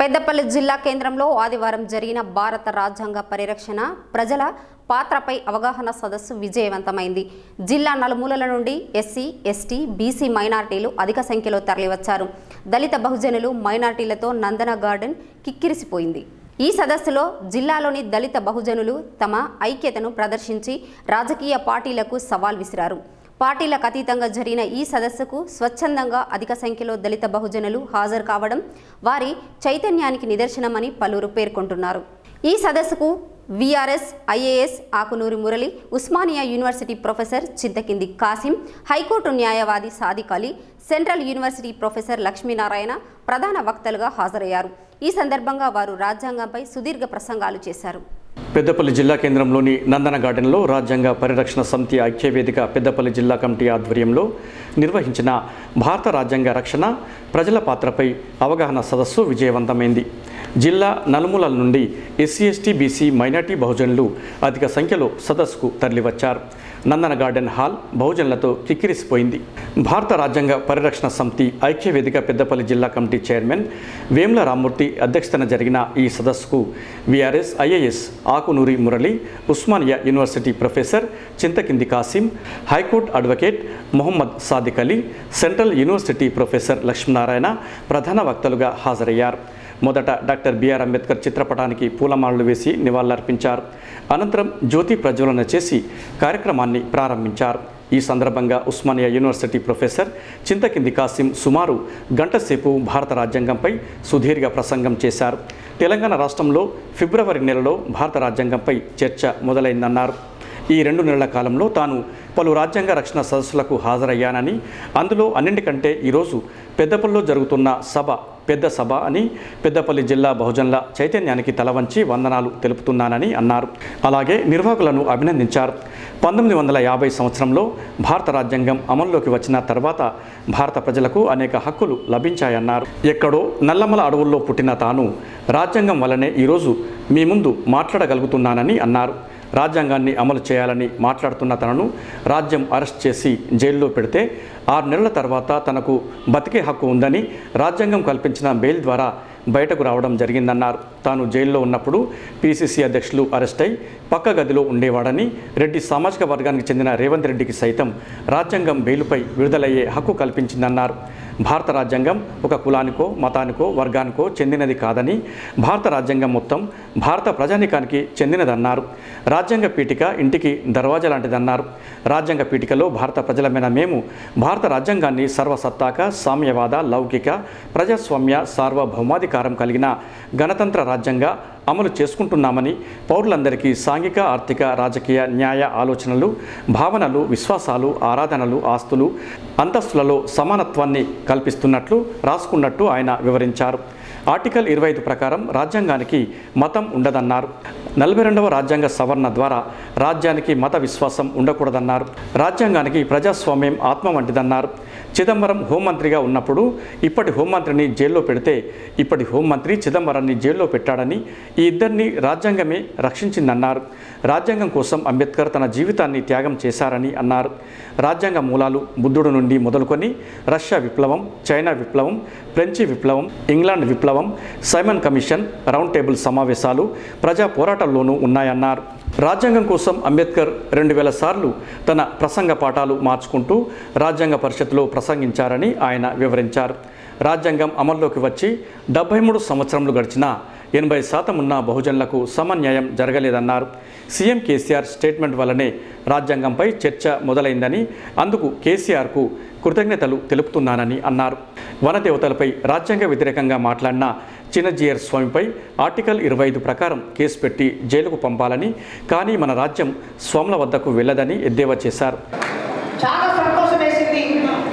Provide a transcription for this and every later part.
పెద్దపల్లి జిల్లా కేంద్రంలో ఆదివారం జరిగిన భారత రాజ్యాంగ పరిరక్షణ ప్రజల పాత్రపై అవగాహన సదస్సు విజయవంతమైంది జిల్లా నలుమూలల నుండి ఎస్సీ ఎస్టీ బీసీ మైనార్టీలు అధిక సంఖ్యలో తరలివచ్చారు దళిత బహుజనులు మైనార్టీలతో నందన గార్డెన్ కిక్కిరిసిపోయింది ఈ సదస్సులో జిల్లాలోని దళిత బహుజనులు తమ ఐక్యతను ప్రదర్శించి రాజకీయ పార్టీలకు సవాల్ విసిరారు పార్టీలకు అతీతంగా జరిగిన ఈ సదస్సుకు స్వచ్ఛందంగా అధిక సంఖ్యలో దళిత బహుజనులు హాజరు కావడం వారి చైతన్యానికి నిదర్శనమని పలువురు పేర్కొంటున్నారు ఈ సదస్సుకు VRS IAS Akunuri Murali Osmania university professor Chintakindi Kasim high court న్యాయవాది Sadiq Ali central university professor Lakshminarayana ప్రధాన వక్తలుగా హాజరయ్యారు ఈ సందర్భంగా వారు రాజ్యాంగంపై సుదీర్ఘ ప్రసంగాలు చేశారు పెద్దపల్లి జిల్లా కేంద్రంలోని నందన గార్డెన్లో రాజ్యాంగ పరిరక్షణ సమితి ఐక్యవేదిక పెద్దపల్లి జిల్లా కమిటీ ఆధ్వర్యంలో నిర్వహించిన భారత రాజ్యాంగ రక్షణ ప్రజల పాత్రపై అవగాహన సదస్సు విజయవంతమైంది జిల్లా నలుమూలల నుండి ఎస్సీ ఎస్టీ బీసీ మైనార్టీ బహుజనులు అధిక సంఖ్యలో సదస్సుకు తరలివచ్చారు నందన గార్డెన్ హాల్ బహుజనులతో కిక్కిరిసిపోయింది భారత రాజ్యాంగ పరిరక్షణ సమితి ఐక్యవేదిక పెద్దపల్లి జిల్లా కమిటీ చైర్మన్ వేముల రామ్మూర్తి అధ్యక్షతన జరిగిన ఈ సదస్సుకు VRS IAS Akunuri Murali Osmania university professor Chintakindi Kasim high court advocate Mohammed Sadiq Ali central university professor Lakshminarayana ప్రధాన వక్తలుగా హాజరయ్యారు మొదట డాక్టర్ బిఆర్ అంబేద్కర్ చిత్రపటానికి పూలమాలలు వేసి నివాళులర్పించారు అనంతరం జ్యోతి ప్రజ్వలన చేసి కార్యక్రమాన్ని ప్రారంభించారు ఈ సందర్భంగా ఉస్మానియా యూనివర్సిటీ ప్రొఫెసర్ చింతకింది కాసిం సుమారు గంట సేపు భారత రాజ్యాంగంపై సుదీర్ఘ ప్రసంగం చేశారు తెలంగాణ రాష్ట్రంలో ఫిబ్రవరి నెలలో భారత రాజ్యాంగంపై చర్చ మొదలైందన్నారు ఈ రెండు నెలల కాలంలో తాను పలు రాజ్యాంగ రక్షణ సదస్సులకు హాజరయ్యానని అందులో అన్నింటికంటే ఈరోజు పెద్దపల్లిలో జరుగుతున్న సభ పెద్ద సభ అని పెద్దపల్లి జిల్లా బహుజనుల చైతన్యానికి తలవంచి వందనాలు తెలుపుతున్నానని అన్నారు అలాగే నిర్వాహకులను అభినందించారు పంతొమ్మిది వందల యాభై సంవత్సరంలో భారత రాజ్యాంగం అమల్లోకి వచ్చిన తర్వాత భారత ప్రజలకు అనేక హక్కులు లభించాయన్నారు ఎక్కడో నల్లమల అడవుల్లో పుట్టిన తాను రాజ్యాంగం వల్లనే ఈరోజు మీ ముందు మాట్లాడగలుగుతున్నానని అన్నారు రాజ్యాంగాన్ని అమలు చేయాలని మాట్లాడుతున్న తనను రాజ్యం అరెస్ట్ చేసి జైల్లో పెడితే ఆరు నెలల తర్వాత తనకు బతికే హక్కు ఉందని రాజ్యాంగం కల్పించిన బెయిల్ ద్వారా బయటకు రావడం జరిగిందన్నారు తాను జైల్లో ఉన్నప్పుడు పీసీసీ అధ్యక్షులు అరెస్ట్ అయి పక్క గదిలో ఉండేవాడని రెడ్డి సామాజిక వర్గానికి చెందిన రేవంత్ రెడ్డికి సైతం రాజ్యాంగం బెయిలుపై విడుదలయ్యే హక్కు కల్పించిందన్నారు భారత రాజ్యాంగం ఒక కులానికో మతానికో వర్గానికో చెందినది కాదని భారత రాజ్యాంగం మొత్తం భారత ప్రజానికానికి చెందినదన్నారు రాజ్యాంగ పీఠిక ఇంటికి దర్వాజా లాంటిదన్నారు రాజ్యాంగ పీఠికలో భారత ప్రజలమైన మేము భారత రాజ్యాంగాన్ని సర్వసత్తాక సామ్యవాద లౌకిక ప్రజాస్వామ్య సార్వభౌమాధికారం కలిగిన గణతంత్ర రాజ్యంగా అమలు చేసుకుంటున్నామని పౌరులందరికీ సాంఘిక ఆర్థిక రాజకీయ న్యాయ ఆలోచనలు భావనలు విశ్వాసాలు ఆరాధనలు ఆస్తులు అంతస్తులలో సమానత్వాన్ని కల్పిస్తున్నట్లు రాసుకున్నట్టు ఆయన వివరించారు ఆర్టికల్ ఇరవై ఐదు ప్రకారం రాజ్యాంగానికి మతం ఉండదన్నారు నలభై రెండవ రాజ్యాంగ సవరణ ద్వారా రాజ్యానికి మత విశ్వాసం ఉండకూడదన్నారు రాజ్యాంగానికి ప్రజాస్వామ్యం ఆత్మ వంటిదన్నారు చిదంబరం హోంమంత్రిగా ఉన్నప్పుడు ఇప్పటి హోంమంత్రిని జైల్లో పెడితే ఇప్పటి హోంమంత్రి చిదంబరాన్ని జైల్లో పెట్టాడని ఈ ఇద్దరిని రాజ్యాంగమే రక్షించిందన్నారు రాజ్యాంగం కోసం అంబేద్కర్ తన జీవితాన్ని త్యాగం చేశారని అన్నారు రాజ్యాంగ మూలాలు బుద్ధుడు నుండి మొదలుకొని రష్యా విప్లవం చైనా విప్లవం ఫ్రెంచి విప్లవం ఇంగ్లాండ్ విప్లవం సైమన్ కమిషన్ రౌండ్ టేబుల్ సమావేశాలు ప్రజా పోరాటాల్లోనూ ఉన్నాయన్నారు రాజ్యాంగం కోసం అంబేద్కర్ రెండు వేల సార్లు తన ప్రసంగ పాఠాలు మార్చుకుంటూ రాజ్యాంగ పరిషత్లో ప్రసంగించారని ఆయన వివరించారు రాజ్యాంగం అమల్లోకి వచ్చి డెబ్బై మూడు సంవత్సరములు గడిచినా ఎనభై శాతం ఉన్న బహుజనులకు సమన్యాయం జరగలేదన్నారు సీఎం కేసీఆర్ స్టేట్మెంట్ వల్లనే రాజ్యాంగంపై చర్చ మొదలైందని అందుకు కేసీఆర్కు కృతజ్ఞతలు తెలుపుతున్నానని అన్నారు వనదేవతలపై రాజ్యాంగ వ్యతిరేకంగా మాట్లాడిన చిన్నజీయర్ స్వామిపై ఆర్టికల్ ఇరవై ఐదు ప్రకారం కేసు పెట్టి జైలుకు పంపాలని కానీ మన రాజ్యం స్వాముల వద్దకు వెళ్ళదని ఎద్దేవా చేశారు చాలా సంతోషం వేసింది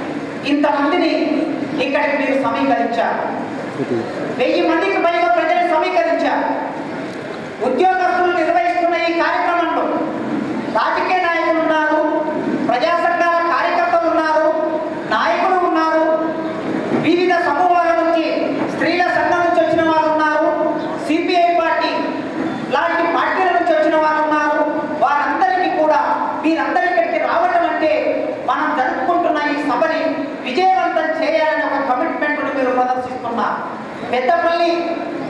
ఇంతమందిని ఇక్కడికి మీరు సమీకరించారు వెయ్యి మందికి పైగా ప్రజలు సమీకరించారు ఉద్యోగస్తులు నిర్వహిస్తున్న ఈ కార్యక్రమంలో రాజకీయ నాయకులు ఉన్నారు ప్రజా సంఘాల కార్యకర్తలు ఉన్నారు నాయకులు ఉన్నారు వివిధ సమూహాల నుంచి స్త్రీల సంఘం నుంచి వచ్చిన వారు ఉన్నారు సిపిఐ పార్టీ లాంటి పార్టీల నుంచి వచ్చిన వారు ఉన్నారు వారందరికీ కూడా మీరందరూ ఇక్కడికి రావటం అంటే మనం జరుపుకుంటున్న ఈ సభని విజయవంతం చేయాలని ఒక కమిట్మెంట్ను మీరు ప్రదర్శిస్తున్నారు పెద్దపల్లి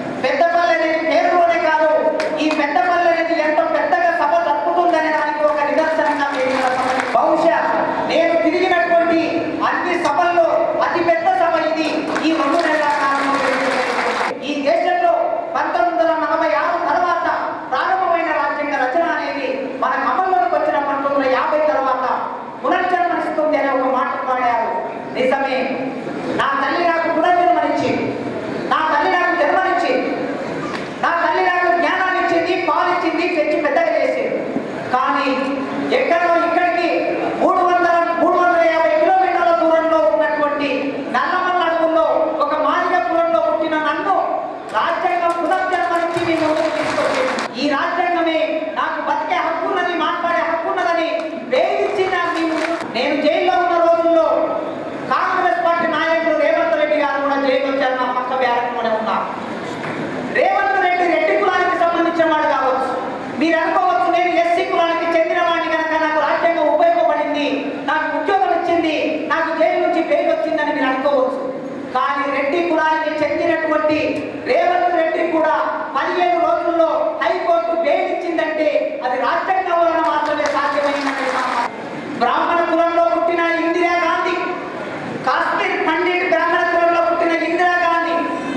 పదిహేను రోజుల్లో హైకోర్టు బెయిల్ ఇచ్చిందంటే అది రాజ్యాంగం వలన మాత్రమే సాధ్యమైనది బ్రాహ్మణ కులంలో పుట్టిన ఇందిరా గాంధీ కాశ్మీర్ పండిట్ బ్రాహ్మణ కులంలో పుట్టిన ఇందిరా గాంధీ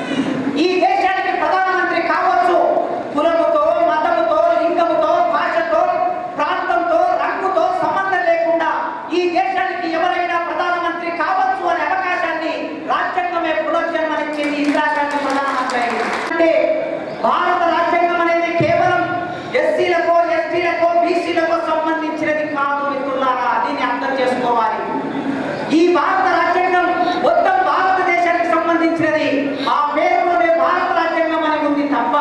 ఈ దేశానికి ప్రధానమంత్రి కావచ్చు కులముతో మతముతో లింగముతో భాషతో ప్రాంతంతో రంగుతో సంబంధం లేకుండా ఈ దేశానికి ఎవరైనా ప్రధానమంత్రి కావచ్చు అనే అవకాశాన్ని రాజ్యాంగమే పునర్జన్మనిచ్చింది ఇందిరాగాంధీ ప్రధానమంత్రి అయింది అంటే భారత రాజ్యాంగం అనేది కేవలం ఎస్సీలకో ఎస్టీలకో బీసీలకో సంబంధించినది కాదు మిత్రులారా దీన్ని అర్థం చేసుకోవాలి ఈ భారత రాజ్యాంగం మొత్తం భారతదేశానికి సంబంధించినది ఆ పేరులోనే భారత రాజ్యాంగం అని ఉంది తప్ప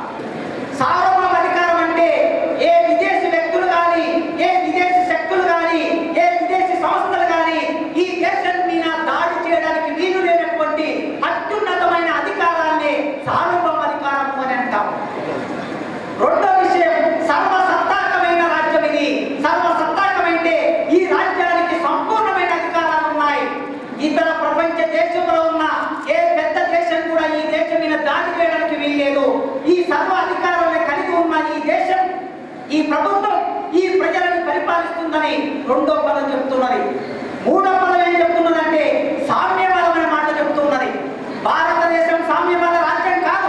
సార్వభౌమ అధికారం అంటే ఏ విదేశీ వ్యక్తులు కానీ ఏ విదేశీ శక్తులు కానీ ఏ విదేశీ సంస్థలు కానీ ఈ దేశం మీద దాడి చేయడానికి వీలు లేనటువంటి అత్యున్నతమైన అధికారాన్ని సార్వభౌమ అధికారము అని అంటాం రెండో విషయం సర్వసత్తాకమైన రాజ్యం ఇది సర్వసత్తాకమంటే ఈ రాజ్యానికి సంపూర్ణమైన అధికారాలు ఉన్నాయి ఇతర ప్రపంచ దేశంలో ఉన్న ఏ పెద్ద దేశం కూడా ఈ దేశం మీద దాడి చేయడానికి వీల్లేదు ఈ సర్వ అధికారాలను కలిగి ఉన్న ఈ దేశం ఈ ప్రభుత్వం ఈ ప్రజలను పరిపాలిస్తుందని రెండో పదం చెప్తున్నది మూడో పదం ఏం చెప్తున్నదంటే సామ్యవాదం అనే మాట చెప్తున్నది భారతదేశం సామ్యవాద రాజ్యం కాదు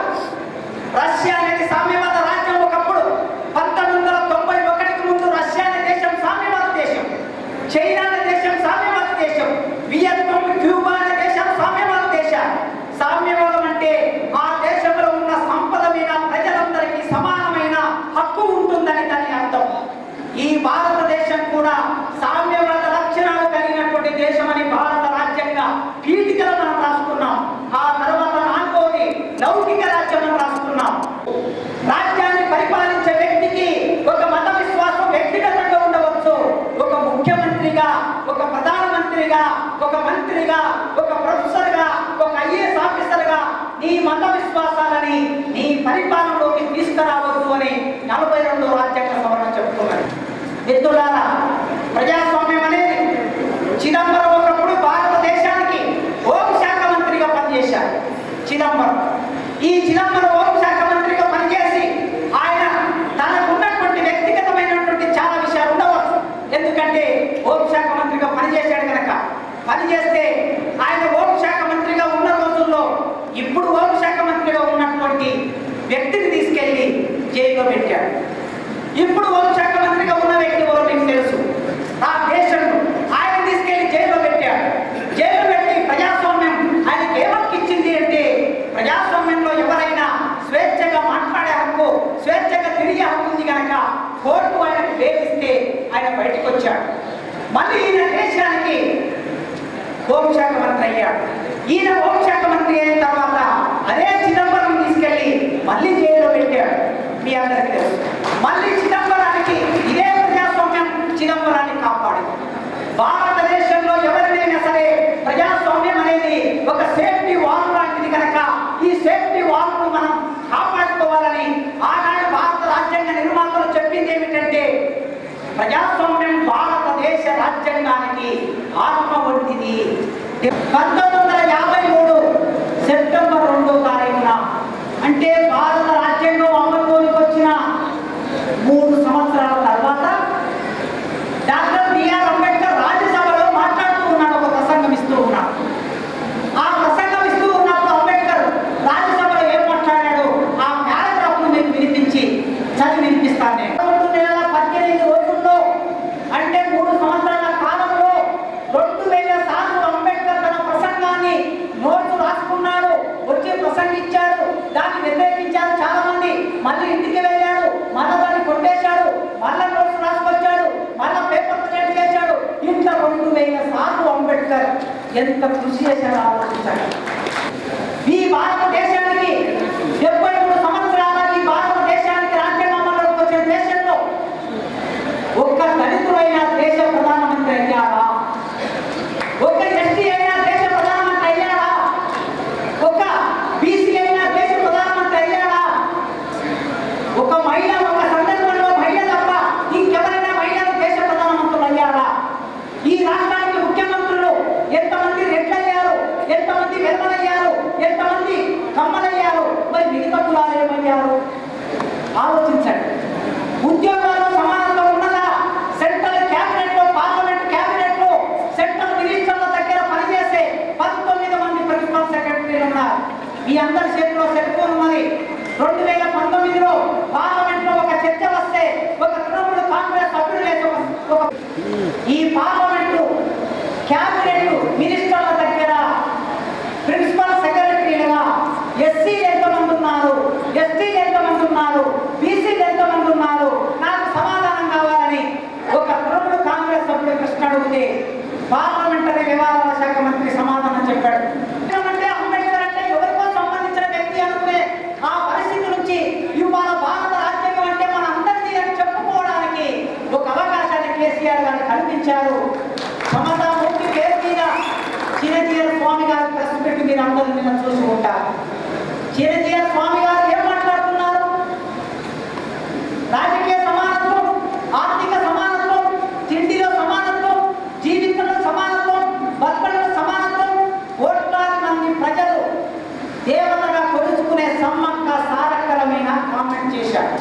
రష్యా అనేది సామ్యవాద రాజ్యం ఒకప్పుడు పంతొమ్మిది వందల తొంభై ఒకటికి ముందు రష్యా అనే దేశం సామ్యవాద దేశం చైనా అనే దేశం సామ్యవాద దేశం వియత్నాం క్యూబా అనే దేశం సామ్యవాద దేశం సామ్యవాదం అంటే ఆ దేశంలో ఉన్న సంపద మీద ప్రజలందరికీ సమానమైన హక్కు ఉంటుందని దాని అర్థం ఈ భారతదేశం కూడా సామ్యవాద లక్షణాలు కలిగినటువంటి దేశం అని భారత రాజ్యాంగ పీఠికలు మనం రాసుకున్నాం ఆ తర్వాత నాలుగోది లౌకిక రాజ్యం అని రాసుకున్నాం రాజ్యాన్ని పరిపాలించే వ్యక్తికి ఒక మత విశ్వాసం వ్యక్తిగతంగా ఉండవచ్చు ఒక ముఖ్యమంత్రిగా ఒక ప్రధానమంత్రిగా ఒక మంత్రిగా ఒక ప్రొఫెసర్గా ఒక ఐఏఎస్ ఆఫీసర్గా నీ మత విశ్వాసాలని నీ పరిపాలనలోకి తీసుకురావద్దు అని నలభై రెండో రాజ్యాంగ సవరణ చెప్తున్నది మిత్రులారా ప్రజాస్వామ్యం అనేది చిదంబరం ఒకప్పుడు భారతదేశానికి హోంశాఖ మంత్రిగా పనిచేశారు చిదంబరం ఈ చిదంబరం హోంశాఖ మంత్రిగా పనిచేసి ఆయన తనకున్నటువంటి వ్యక్తిగతమైనటువంటి చాలా విషయాలు ఉండవచ్చు ఎందుకంటే హోంశాఖ మంత్రిగా పనిచేశాడు కనుక పనిచేస్తే ఆయన హోంశాఖ మంత్రిగా ఉన్న రోజుల్లో ఇప్పుడు హోంశాఖ మంత్రిగా ఉన్నటువంటి వ్యక్తిని తీసుకెళ్లి జైల్లో పెట్టాడు ఇప్పుడు హోంశాఖ మంత్రిగా ఉన్న వ్యక్తి ఎవరో మీకు తెలుసు ఆ దేశంలో ఆయన తీసుకెళ్లి జైల్లో పెట్టాడు జైలు పెట్టి ప్రజాస్వామ్యం ఆయనకి ఏ హక్కు ఇచ్చింది అంటే ప్రజాస్వామ్యంలో ఎవరైనా స్వేచ్ఛగా మాట్లాడే హక్కు స్వేచ్ఛగా తిరిగే హక్కు ఉంది కనుక కోర్టు ఆయనకు వేధిస్తే ఆయన బయటకు వచ్చాడు మళ్ళీ ఈయన దేశానికి హోంశాఖ మంత్రి అయ్యాడు ఈయన హోంశాఖ మంత్రి అయిన తర్వాత అదే చిదంబరం తీసుకెళ్లి మళ్ళీ జైల్లో పెట్టాడు మీ అందరికీ తెలుసు మళ్ళీ చిదంబరానికి ఇదే ప్రజాస్వామ్యం చిదంబరాన్ని కాపాడింది భారతదేశంలో ఎవరినైనా సరే ప్రజాస్వామ్యం అనేది ఒక సేఫ్టీ వాల్ లాంటిది కనుక ఈ సేఫ్టీ వాల్ ను మనం కాపాడుకోవాలని ఆనాడు భారత రాజ్యాంగ నిర్మాతలు చెప్పింది ఏమిటంటే ప్రజాస్వామ్యం భారతదేశ రాజ్యాంగానికి ఆత్మ వంటిది పంతొమ్మిది వందల యాభై మూడు సెప్టెంబర్ రెండో తారీఖున అంటే భారత రాజ్యాంగం అమలులోకి వచ్చిన మూడు సంవత్సరాల తర్వాత డాక్టర్ బిఆర్ అంబేద్కర్ రాజ్యసభలో మాట్లాడుతూ ఉన్నాడు ఒక ప్రసంగం ఇస్తూ ఉన్నాడు ఆ ప్రసంగం ఇస్తూ ఉన్నప్పుడు అంబేద్కర్ రాజ్యసభలో ఏం మాట్లాడాడు ఆ పారాగ్రాఫ్ ను మీకు వినిపించి చదివి వినిపిస్తాను నేను రెండు నెలల పద్దెనిమిది రోజుల్లో అంటే మూడు సంవత్సరాల కాలంలో రెండు వేల సార్లు అంబేద్కర్ తన ప్రసంగాన్ని నోట్స్ రాసుకున్నాడు వచ్చి ప్రసంగించాడు దాన్ని వ్యతిరేకించారు చాలా మంది మళ్ళీ ఇంటికి వెళ్ళాడు మళ్ళా దాన్ని కొట్టేశాడు మళ్ళా నోట్స్ రాసుకొచ్చాడు మళ్ళా పేపర్ ప్రింట్ చేశాడు ఇట్లా రెండు వేల సార్లు అంబేద్కర్ ఎంత కృషి చేశాడో ఆలోచించాడు ఈ భారతదేశానికి డెబ్బై మూడు సంవత్సరాల ఈ భారతదేశానికి రాజ్యాంగం అమలులోకి వచ్చిన దేశంలో ఒక్క దళితుడైన దేశ ప్రధానమంత్రి అయ్యాడా ఒక్క ఎస్టీ అయినా దేశ ప్రధానమంత్రి అయ్యాడా ఒక బీసీ అయినా దేశ ప్రధానమంత్రి అయ్యాడా ఒక మహిళ ఒక సందర్భంలో మహిళ తప్ప ఇంకెవరైనా మహిళలు దేశ ప్రధానమంత్రులు అయ్యారా ఈ రాష్ట్రానికి ముఖ్యమంత్రులు ఎంతమంది రెడ్లయ్యారు ఎంతమంది వెల్ల అయిపోయారు ఆలోచించండి ఉద్యోగాల్లో సమానత్వం ఉన్నదా సెంట్రల్ క్యాబినెట్ లో పార్లమెంట్ క్యాబినెట్ లో సెంట్రల్ మినిస్టర్ల దగ్గర పనిచేసే పంతొమ్మిది మంది ప్రిన్సిపల్ సెక్రటరీలు ఉన్నారు మీ అందరి చేతిలో సెల్ ఫోన్ ఉన్నది రెండు వేల పంతొమ్మిదిలో పార్లమెంట్ లో ఒక చర్చ వస్తే ఒక తృణమూల కాంగ్రెస్ సభ్యుడు లేక ఒక ఈ పార్లమెంటు క్యాబినెట్ మినిస్టర్ల దగ్గర ప్రిన్సిపల్ సెక్రటరీలుగా ఎస్సీలు ఎంతమంది ఉన్నారు ఎస్టీలు ఎంతమంది ఉన్నారు బీసీలు ఎంతమంది ఉన్నారు నాకు సమాధానం కావాలని ఒక తృణమూల కాంగ్రెస్ సభ్యుడు ప్రశ్న అడిగితే పార్లమెంటరీ వ్యవహారాల శాఖ మంత్రి సమాధానం చెప్పాడు అంటే అంబేద్కర్ అంటే ఎవరికో సంబంధించిన వ్యక్తి అనుకునే ఆ పరిస్థితి నుంచి ఇవాళ భారత రాజ్యాంగం అంటే మన అందరిది అని చెప్పుకోవడానికి ఒక అవకాశాన్ని కేసీఆర్ గారు కల్పించారు సమతామూర్తి పేరు మీద చిరంజీవి స్వామి గారు ప్రెస్ పెట్టి మీరు అందరూ నిన్న చూసుకుంటారు చిరంజీవి స్వామి గారు ఏం మాట్లాడుతున్నారు రాజకీయ సమానత్వం ఆర్థిక సమానత్వం తిండిలో సమానత్వం జీవితంలో సమానత్వం బతకడంలో సమానత్వం కోట్లాది మంది ప్రజలు దేవతగా కొలుచుకునే సమ్మక్క సారక్కలమైన కామెంట్ చేశారు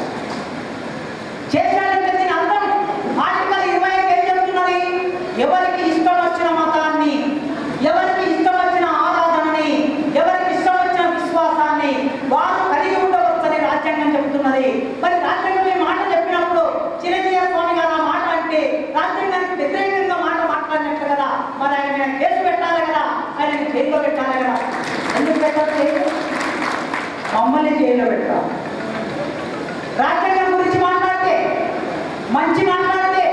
చేశాడంటే దీని అర్థం ఆర్టికల్ ఇరవై ఐదు ఏం చెప్తున్నది ఎవరికి ఇష్టం వచ్చిన మతాన్ని ఎవరికి ఇష్టం వచ్చిన ఆరాధనని ఎవరికి ఇష్టం వచ్చిన విశ్వాసాన్ని వారు కలిగి ఉండవచ్చని రాజ్యాంగం చెప్తున్నది మరి రాజ్యాంగం ఈ మాట చెప్పినప్పుడు చిరంజీవి స్వామి గారు ఆ మాట అంటే రాజ్యాంగానికి వ్యతిరేకంగా మాట మాట్లాడినట్టు కదా మరి ఆయన మీద కేసు పెట్టాలి కదా ఆయన జైల్లో పెట్టాలి కదా ఎందుకు పెట్టాలి జైలు మమ్మల్ని జైల్లో పెట్టాలి రాజ్యాంగం గురించి మాట్లాడితే మంచి మాట్లాడితే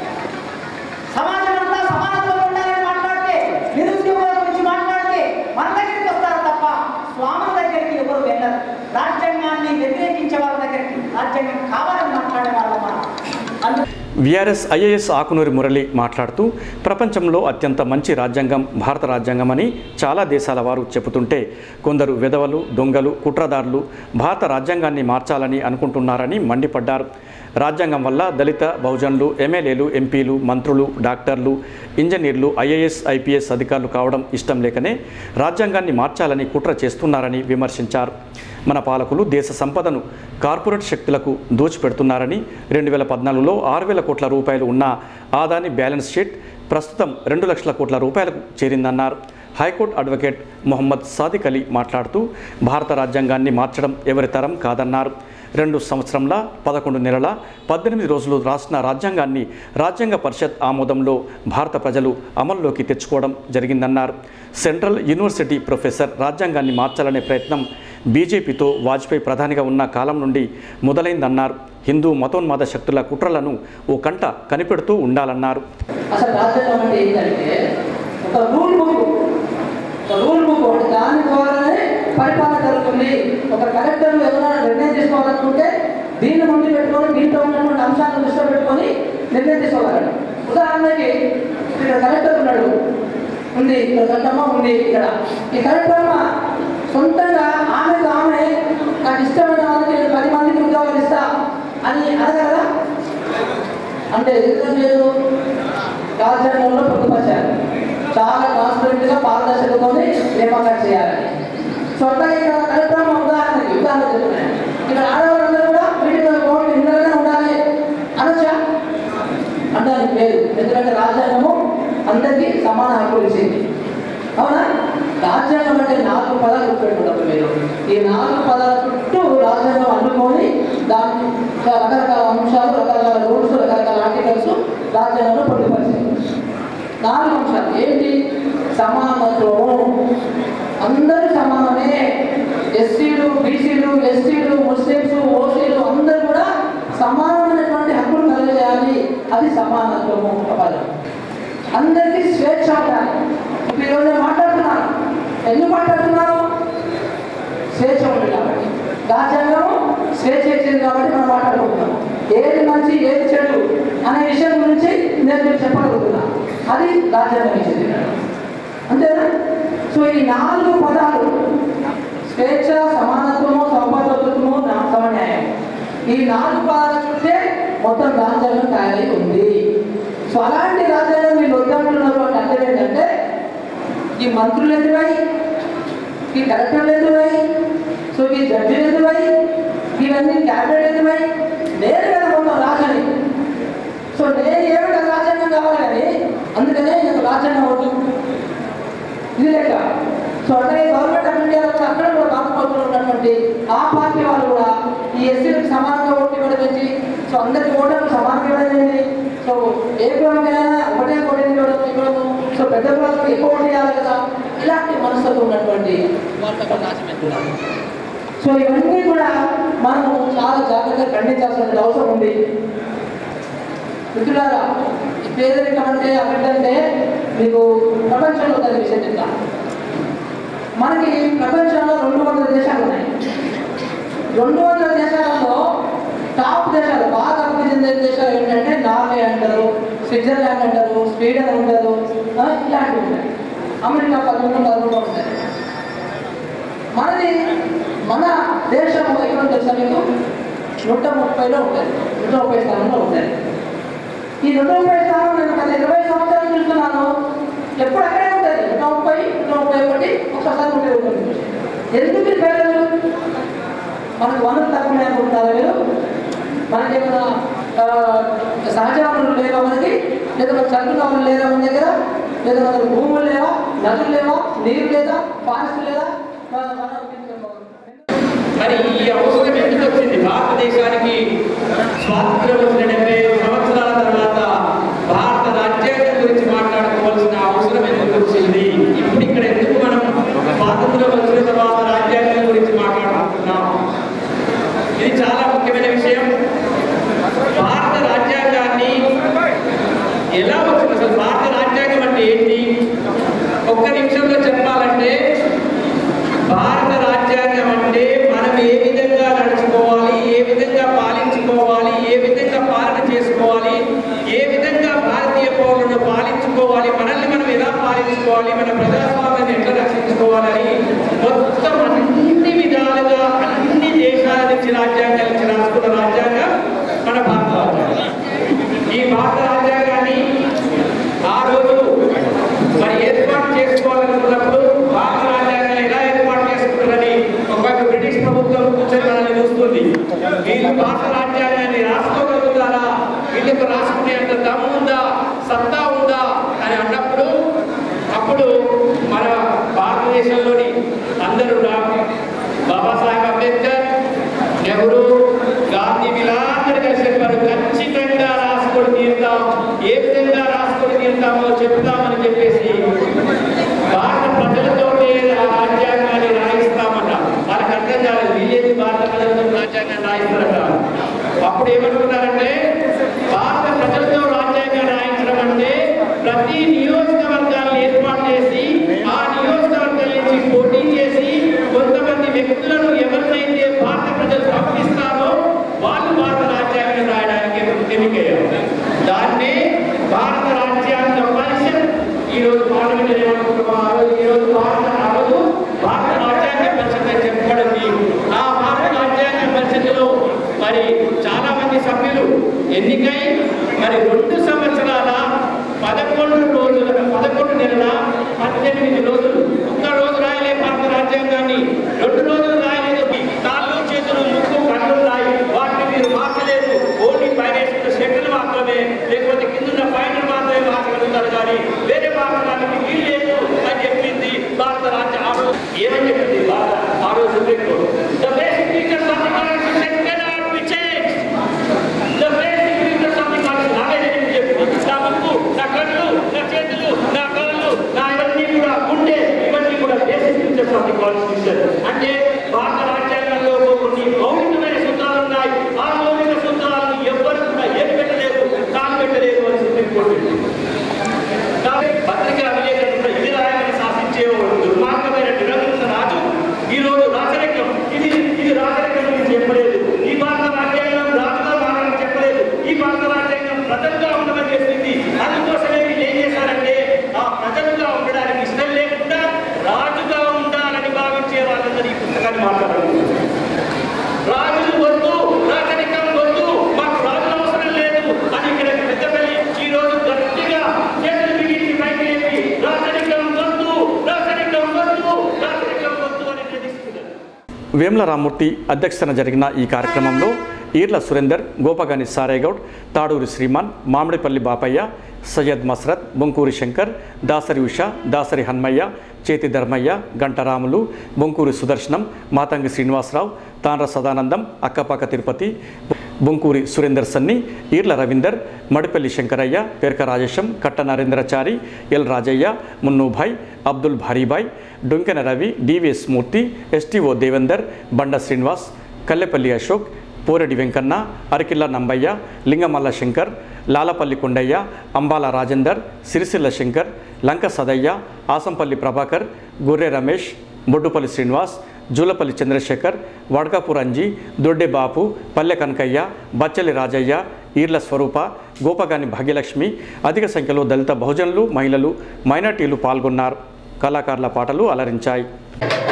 సమాజం అంతా సమానత్వం ఉండాలని మాట్లాడితే నిరుద్యోగుల గురించి మాట్లాడితే మన దగ్గరికి వస్తారు తప్ప స్వాముల దగ్గరికి ఎవరు వెళ్ళరు రాజ్యాంగాన్ని వ్యతిరేకించే వాళ్ళ దగ్గరికి రాజ్యాంగం కావాలని మాట్లాడే వాళ్ళ మనం అందుకు విఆర్ఎస్ ఐఏఎస్ ఆకునూరి మురళి మాట్లాడుతూ ప్రపంచంలో అత్యంత మంచి రాజ్యాంగం భారత రాజ్యాంగం అని చాలా దేశాల వారు చెబుతుంటే కొందరు విధవలు దొంగలు కుట్రదారులు భారత రాజ్యాంగాన్ని మార్చాలని అనుకుంటున్నారని మండిపడ్డారు రాజ్యాంగం వల్ల దళిత బహుజనులు ఎమ్మెల్యేలు ఎంపీలు మంత్రులు డాక్టర్లు ఇంజనీర్లు ఐఏఎస్ ఐపీఎస్ అధికారులు కావడం ఇష్టం లేకనే రాజ్యాంగాన్ని మార్చాలని కుట్ర చేస్తున్నారని విమర్శించారు మన పాలకులు దేశ సంపదను కార్పొరేట్ శక్తులకు దోచిపెడుతున్నారని రెండు వేల పద్నాలుగులో ఆరు వేల కోట్ల రూపాయలు ఉన్న ఆదాని బ్యాలెన్స్ షీట్ ప్రస్తుతం రెండు లక్షల కోట్ల రూపాయలకు చేరిందన్నారు హైకోర్టు అడ్వకేట్ మొహమ్మద్ సాదిక్ అలీ మాట్లాడుతూ భారత రాజ్యాంగాన్ని మార్చడం ఎవరి తరం కాదన్నారు రెండు సంవత్సరంల పదకొండు నెలల పద్దెనిమిది రోజులు రాసిన రాజ్యాంగాన్ని రాజ్యాంగ పరిషత్ ఆమోదంలో భారత ప్రజలు అమల్లోకి తెచ్చుకోవడం జరిగిందన్నారు సెంట్రల్ యూనివర్సిటీ ప్రొఫెసర్ రాజ్యాంగాన్ని మార్చాలనే ప్రయత్నం బీజేపీతో వాజ్పేయి ప్రధానిగా ఉన్న కాలం నుండి మొదలైందన్నారు హిందూ మతోన్మాద శక్తుల కుట్రలను ఓ కంట కనిపెడుతూ ఉండాలన్నారు అసలు రాజ్యాంగం అంటే ఏంటంటే ఒక రూల్ బుక్ ఒక రూల్ బుక్ ఒకటి దాని ద్వారానే పరిపాలన జరుగుతుంది ఒక కలెక్టర్ ఎవరైనా నిర్ణయం తీసుకోవాలనుకుంటే దీన్ని ముందు పెట్టుకొని దీంట్లో ఉన్నటువంటి అంశాలను దృష్టిలో పెట్టుకొని నిర్ణయం తీసుకోగలరు ఉదాహరణకి ఇక్కడ కలెక్టర్ ఉన్నాడు ఉంది ఇక్కడ కలెక్టమ్మ ఉంది ఇక్కడ ఈ కలెక్టమ్మ సొంతంగా ఆమెకు ఆమె నాకు ఇష్టమైన వాళ్ళకి నేను పది మందికి ఉద్యోగాలు ఇస్తా అని అనగలరా అంటే ఎందుకు లేదు రాజ్యాంగంలో పొందుపరిచారు చాలా ట్రాన్స్పరెంట్గా పారదర్శకతో నియామకాలు చేయాలని సో అట్లా ఇక్కడ కలెక్టర్ ఉదాహరణకి ఉదాహరణ చెప్తున్నాను ఇక్కడ ఆడవాళ్ళందరూ కూడా వీటిలో కోర్టు ఇందులోనే ఉండాలి అనొచ్చా అనడానికి లేదు ఎందుకంటే రాజ్యాంగము అందరికీ సమాన హక్కులు ఇచ్చింది అవునా రాజ్యాంగం అంటే నాలుగు పదాలు గుర్తుపెట్టుకుంటారు మీరు ఈ నాలుగు పదాల చుట్టూ రాజ్యాంగం అల్లుకొని దాని రకరకాల అంశాలు రకరకాల రూల్స్ రకరకాల ఆర్టికల్స్ రాజ్యాంగంలో పొందుపరిచింది నాలుగు అంశాలు ఏంటి సమానత్వము అందరూ సమానమే ఎస్సీలు బీసీలు ఎస్టీలు ముస్లిమ్స్ ఓసీలు అందరూ కూడా సమానమైనటువంటి హక్కులు కలిగేయాలి అది సమానత్వము ఒక పదం అందరికీ స్వేచ్ఛ ఉండాలి ఇప్పుడు ఈరోజు నేను మాట్లాడుతున్నాను ఎందుకు మాట్లాడుతున్నాను స్వేచ్ఛ ఉంది కాబట్టి రాజ్యాంగం స్వేచ్ఛ ఇచ్చింది కాబట్టి మనం మాట్లాడుకుంటున్నాం ఏది మంచి ఏది చెడు అనే విషయం గురించి నేను మీకు చెప్పగలుగుతున్నా అది రాజ్యాంగం ఇచ్చింది అంతేనా సో ఈ నాలుగు పదాలు స్వేచ్ఛ సమానత్వము సంపదత్వము సమన్యాయం ఈ నాలుగు పదాల చుట్టే మొత్తం రాజ్యాంగం తయారై ఉంది సో అలాంటి రాజ్యాంగం మీరు వద్దంటున్నారు అంటే అర్థం ఏంటంటే ఈ మంత్రులు ఎందువై ఈ కలెక్టర్లు ఎందువై సో ఈ జడ్జిలు ఎందువై ఇవన్నీ క్యాబినెట్ ఎందుకై నేను కదా మొత్తం రాజని సో నేను ఏమిటో రాజ్యాంగం కావాలి కానీ అందుకనే నాకు రాజ్యాంగం వద్దు ఇది లెక్క సో అంటే గవర్నమెంట్ ఆఫ్ ఇండియాలో కూడా అక్కడ కూడా బాధపడుతూ ఉన్నటువంటి ఆ పార్టీ వాళ్ళు కూడా ఈ ఎస్సీలకు సమానంగా ఓటు ఇవ్వడం ఏంటి సో అందరికి ఓటర్లు సమానంగా ఇవ్వడం ఏంటి సో ఏ కులానికైనా ఒకటే ఓటు ఇవ్వడం ఇవ్వడము సో పెద్ద కులాలకు ఎక్కువ ఓటు ఇవ్వాలి కదా ఇలాంటి మనసుతో ఉన్నటువంటి వాళ్ళు అక్కడ రాజమండ్రి సో ఇవన్నీ కూడా మనము చాలా జాగ్రత్తగా ఖండించాల్సిన అవసరం ఉంది మిత్రులారా ఈ పేదరికం అంటే అక్కడంటే మీకు ప్రపంచంలో దాని విషయం చెప్తాను మనకి ప్రపంచంలో రెండు వందల దేశాలు ఉన్నాయి రెండు వందల దేశాలలో టాప్ దేశాలు బాగా అభివృద్ధి చెందే దేశాలు ఏంటంటే నార్వే అంటారు స్విట్జర్లాండ్ అంటారు స్వీడన్ అంటారు ఆ, ఇలాంటివి ఉంటాయి అమెరికా పదకొండు పదకొండు ఉంటాయి మనది మన దేశం ఎక్కడ తెలుసా మీకు నూట ముప్పైలో ఉంటుంది నూట ముప్పై స్థానంలో ఉంటుంది ఈ నూట ముప్పై స్థానం నేను గత ఇరవై సంవత్సరాలు చూస్తున్నాను ఎప్పుడు అక్కడే ఉంటుంది నూట ముప్పై నూట ముప్పై ఒకటి ఒక్కసారి నూట ఇరవై ఒకటి ఎందుకు ఈ పేర్లు మనకు వనరులు తక్కువ అనుకుంటున్నారా మీరు మనకి ఏమైనా ఆ, సహజ వనరులు లేవా మనకి లేదా మన చదువుల వనరులు లేవా మన దగ్గర లేదా మన దగ్గర భూములు లేవా నదులు లేవా నీరు లేదా ఫారెస్ట్ లేదా మన- మన- మరి ఈ అవసరం ఎందుకు వచ్చింది భారతదేశానికి స్వాతంత్రం వచ్చిన డెబ్బై ఐదు సంవత్సరాల తర్వాత భారత రాజ్యాంగం గురించి మాట్లాడుకోవాల్సిన అవసరం ఎందుకు వచ్చింది ఇప్పుడు ఇక్కడ ఎందుకు మనం స్వాతంత్రం వచ్చిన తర్వాత రాజ్యాంగం గురించి మాట్లాడుకుంటున్నాం ఇది చాలా ముఖ్యమైన విషయం భారత రాజ్యాంగాన్ని ఎలా వచ్చింది అసలు భారత రాజ్యాంగం అంటే ఏంటి ఒక్క నిమిషంలో చెప్పాలంటే భారత రాజ్యాంగం అంటే మనం ఏ విధంగా నడుచుకోవాలి ఏ విధంగా పాలించుకోవాలి ఏ విధంగా పాలన చేసుకోవాలి ఏ విధంగా భారతీయ పౌరులను పాలించుకోవాలి మనల్ని మనం ఎలా పాలించుకోవాలి మన ప్రజాస్వామ్యాన్ని ఎట్లా రక్షించుకోవాలని మొత్తం అన్ని విధాలుగా అన్ని దేశాల నుంచి రాజ్యాంగాలు ఇచ్చి రాసుకున్న రాజ్యాంగం మన భారత రాజ్యాంగం ఈ భారత రాజ్యాంగాన్ని ఆ రోజు మరి ఏర్పాటు చేసుకోవాలనుకున్నప్పుడు భారత రాజ్యాంగాన్ని ఎలా ఏర్పాటు చేసుకుంటారని ఒకవైపు బ్రిటిష్ ప్రభుత్వం కూర్చొని మనల్ని చూస్తుంది వీళ్ళు భారత రాజ్యాంగాన్ని రాసుకోగలుగుతారా వీళ్ళకు రాసుకునే అంత దమ్ము ఉందా సత్తా ఉందా అని అన్నప్పుడు అప్పుడు మన భారతదేశంలోని అందరూ రా- బాబాసాహెబ్ అంబేద్కర్ నెహ్రూ గాంధీ వీళ్ళందరూ కలిసి చెప్పారు ఖచ్చితంగా రాసుకొని తీరుతాం ఏ విధంగా రాసుకొని తీరుతామో చెప్తామని చెప్పేసి భారత ప్రజలతో ఆ రాజ్యాంగాన్ని రాయిస్తామట వాళ్ళకి అర్థం కాలేదు వీళ్ళేది భారత ప్రజలతో రాజ్యాంగాన్ని రాయిస్తారట అప్పుడు ఏమనుకున్నారంటే భారత ప్రజలతో రాజ్యాంగాన్ని రాయించడం అంటే ప్రతి నియోజకవర్గాన్ని ఏర్పాటు చేసి ఆ నియోజకవర్గాల నుంచి పోటీ చేసి కొంతమంది వ్యక్తులను ఎవరినైతే భారత ప్రజలు పంపిస్తారో వాళ్ళు భారత రాజ్యాంగం రాయడానికి ఎన్నికయ్యారు దాన్నే భారత రాజ్యాంగ పరిషత్ ఈ రోజు పార్లమెంట్ ఏమనుకుంటున్నాం ఆ రోజు ఈ రోజు భారత ఆ రోజు భారత రాజ్యాంగ పరిషత్ అని చెప్పబడింది ఆ భారత రాజ్యాంగ పరిషత్తులో మరి చాలా మంది సభ్యులు ఎన్నికై మరి రెండు సంవత్సరాల పదకొండు రోజుల పదకొండు నెలల పద్దెనిమిది రోజులు ఒక్క రోజు రాయలే భారత రాజ్యాంగాన్ని రెండు రోజులు రాయలేదు మీ కాళ్ళు చేతులు ముక్కు కళ్ళు రాయి వాటిని మీరు మార్చలేదు ఓన్లీ పైన వేసుకున్న షెడ్యూల్ మాత్రమే లేకపోతే కింద ఉన్న పైన మాత్రమే మార్చగలుగుతారు కానీ వేరే మార్చడానికి వీలు లేదు అని చెప్పింది భారత రాజ్య ఆ రోజు ఏమని చెప్పింది భారత ఆ రోజు supreme court the basic features of the constitution cannot be change the basic features of the constitution నాకే చెప్పింది నా ముక్కు నా కళ్ళు నా చేతులు నా కళ్ళు నా ఇవన్నీ కూడా గుండె వేముల రామూర్తి అధ్యక్షతన జరిగిన ఈ కార్యక్రమంలో ఈర్ల సురేందర్ గోపగాని సారేగౌడ్ తాడూరి శ్రీమాన్ మామిడిపల్లి బాపయ్య సయ్యద్ మస్రత్ బొంకూరి శంకర్ దాసరి ఉష దాసరి హన్మయ్య చేతి ధర్మయ్య గంటరాములు బొంకూరి సుదర్శనం మాతంగి శ్రీనివాసరావు తాండ్ర సదానందం అక్కపాక తిరుపతి బొంకూరి సురేందర్ సన్ని Eerla Ravinder Madipalli Shankaraiah Perka Rajesham Katta Narendrachari L Rajaiah Munnubhai Abdul Bharibai Donkena Ravi DVS Murthy STO Devender Banda Srinivas Kallepalli Ashok పోరెడి Venkanna అరకిల్ల నంబయ్య లింగమల్ల Shankar లాలపల్లి Kondaiah Ambala Rajender Sircilla Shankar లంక సదయ్య ఆసంపల్లి ప్రభాకర్ గొర్రె రమేష్ బొడ్డుపల్లి శ్రీనివాస్ జూలపల్లి చంద్రశేఖర్ వడకాపూర్ అంజి దొడ్డె బాపు పల్లె కనకయ్య బచ్చలి రాజయ్య ఈర్ల స్వరూప గోపగాని భాగ్యలక్ష్మి అధిక సంఖ్యలో దళిత బహుజనులు మహిళలు మైనార్టీలు పాల్గొన్నారు కళాకారుల పాటలు అలరించాయి